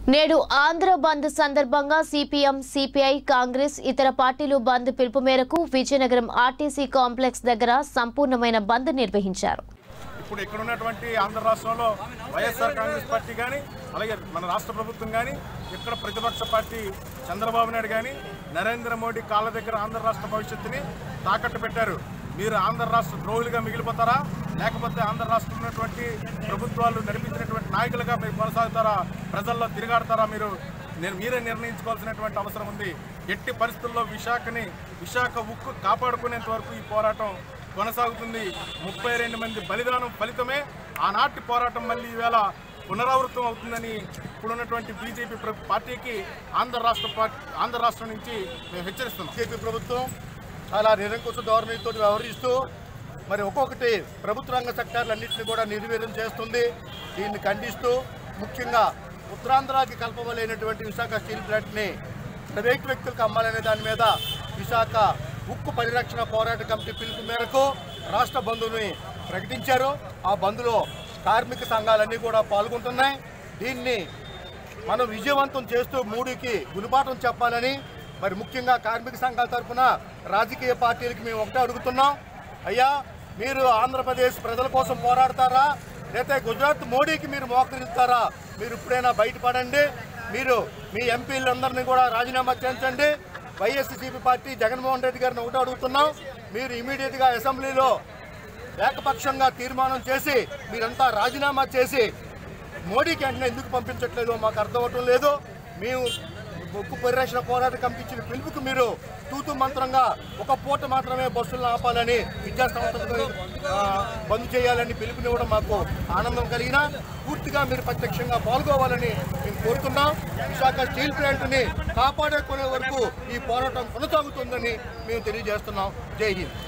నేడు ఆంధ్ర బంద్ సందర్భంగా CPM CPI Congress ఇతర పార్టీలు బంద్ పిలుపు మేరకు విజయనగరం ఆర్టీసీ కాంప్లెక్స్ దగ్గర సంపూర్ణమైన బంద్ నిర్వహించారు ఇప్పుడు ఇక్కడ ఉన్నటువంటి ఆంధ్ర రాష్ట్రంలో వైఎస్ఆర్ కాంగ్రెస్ పార్టీ కానీ అలాగే మన రాష్ట్ర ప్రభుత్వం కానీ ఇక్కడ ప్రతిపక్ష పార్టీ చంద్రబాబు నాయుడు కానీ నరేంద్ర మోడీ కాళ్ళ దగ్గర ఆంధ్ర రాష్ట్ర భవిష్యత్తుని తాకట్టు పెట్టారు మీరు ఆంధ్ర రాష్ట్ర ద్రోహులుగా మిగిలిపోతారా లేకపోతే ఆంధ్ర రాష్ట్రంలో ఉన్నటువంటి ప్రభుత్వాలు నడిపించినటువంటి నాయకులుగా మీరు కొనసాగుతారా ప్రజల్లో తిరగాడతారా మీరు నేను మీరే నిర్ణయించుకోవాల్సినటువంటి అవసరం ఉంది ఎట్టి పరిస్థితుల్లో విశాఖని విశాఖ ఉక్కు కాపాడుకునేంత వరకు ఈ పోరాటం కొనసాగుతుంది ముప్పై రెండు మంది బలిదానం ఫలితమే ఆనాటి పోరాటం మళ్ళీ ఈవేళ పునరావృతం అవుతుందని ఇప్పుడున్నటువంటి బీజేపీ ప్ర- పార్టీకి ఆంధ్ర రాష్ట్ర పార్టీ ఆంధ్ర రాష్ట్రం నుంచి మేము హెచ్చరిస్తున్నాం బీజేపీ ప్రభుత్వం చాలా నిరంకుశ ధోరణితో వ్యవహరిస్తూ మరి ఒక్కొక్కటి ప్రభుత్వ రంగ సెక్టార్లన్నింటినీ కూడా నిర్వీర్యం చేస్తుంది దీన్ని ఖండిస్తూ ముఖ్యంగా ఉత్తరాంధ్రాకి కల్పవలైనటువంటి విశాఖ స్టీల్ ప్లాంట్ని ప్రైవేట్ వ్యక్తులకు అమ్మాలనే దాని మీద విశాఖ ఉక్కు పరిరక్షణ పోరాట కమిటీ పిలుపు మేరకు రాష్ట్ర బంధుని ప్రకటించారు ఆ బంద్లో కార్మిక సంఘాలన్నీ కూడా పాల్గొంటున్నాయి దీన్ని మనం విజయవంతం చేస్తూ మూడుకి గుణపాఠం చెప్పాలని మరి ముఖ్యంగా కార్మిక సంఘాల తరఫున రాజకీయ పార్టీలకి మేము ఒకటే అడుగుతున్నాం అయ్యా మీరు ఆంధ్రప్రదేశ్ ప్రజల కోసం పోరాడతారా లేకపోతే గుజరాత్ మోడీకి మీరు మోకరిస్తారా మీరు ఇప్పుడైనా బయటపడండి మీరు మీ ఎంపీలందరినీ కూడా రాజీనామా చేయించండి వైఎస్సీపీ పార్టీ జగన్మోహన్ రెడ్డి గారిని ఒకటే అడుగుతున్నాం మీరు ఇమీడియట్గా అసెంబ్లీలో ఏకపక్షంగా తీర్మానం చేసి మీరంతా రాజీనామా చేసి మోడీకి వెంటనే ఎందుకు పంపించట్లేదో మాకు అర్థం అవటం లేదు మేము ఉక్కు పరిరక్షణ పోరాట కమిటీ ఇచ్చిన పిలుపుకు మీరు తూతు మంత్రంగా ఒక పూట మాత్రమే బస్సులను ఆపాలని విద్యా సంస్థలకు ఆ, బంద్ చేయాలని పిలుపునివ్వడం మాకు ఆనందం కలిగిన పూర్తిగా మీరు ప్రత్యక్షంగా పాల్గొవాలని మేము కోరుతున్నాం విశాఖ స్టీల్ ప్లాంట్ని కాపాడుకునే వరకు ఈ పోరాటం కొనసాగుతుందని మేము తెలియజేస్తున్నాం జై హింద్